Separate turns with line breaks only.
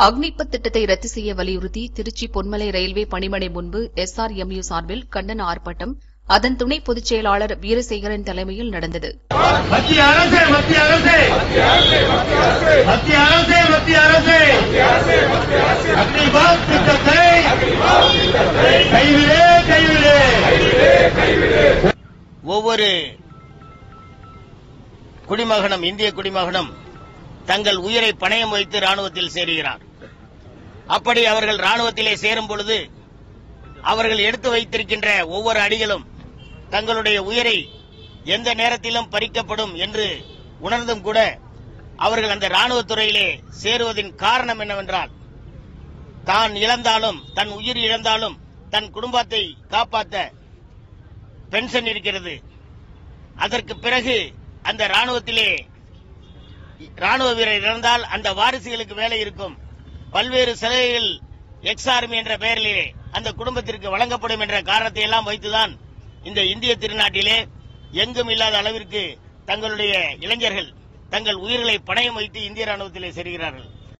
அக்னிபத் திட்டத்தை ரத்து செய்ய வலியுறுத்தி திருச்சி பொன்மலை ரயில்வே பணிமனை முன்பு எஸ்ஆர்எம்யூ சார்பில் கண்டன ஆர்ப்பாட்டம் அதன் துணை பொதுச் செயலாளர் வீரசேகரன் தலைமையில் நடந்தது
மத்திய அரசு மத்திய அரசு மத்திய அரசு மத்திய அரசு அக்னிபாத் திட்டத்தை கைவிடு கைவிடு
ஒவ்வொரு குடிமகனும் இந்திய குடிமகனும் தங்கள் உயிரை பணயம் வைத்து ராணுவத்தில் சேருகிறார் அப்படி அவர்கள் ராணுவத்திலே சேரும் பொழுது அவர்கள் எடுத்து வைத்திருக்கின்ற ஒவ்வொரு அடிகளும் தங்களுடைய உயிரை எந்த நேரத்திலும் பறிக்கப்படும் என்று உணர்ந்தும் கூட அவர்கள் அந்த ராணுவத் துறையிலே சேருவதின் காரணம் என்னவென்றால் தான் இழந்தாலும் தன் உயிர் இழந்தாலும் தன் குடும்பத்தை காப்பாற்ற பென்ஷன் இருக்கிறது அதற்கு பிறகு அந்த ராணுவத்திலே ராணுவ வீரர் இறந்தால் அந்த வாரிசுகளுக்கு வேலை இருக்கும் பல்வேறு சலுகைகள் எக்ஸ் ஆர்மி என்ற பெயரிலே அந்த குடும்பத்திற்கு வழங்கப்படும் என்ற காரணத்தை எல்லாம் வைத்துதான் இந்த இந்திய திருநாட்டிலே எங்கும் இல்லாத அளவிற்கு தங்களுடைய இளைஞர்கள் தங்கள் உயிர்களை பணயம் வைத்து இந்திய ராணுவத்திலே செல்கிறார்கள்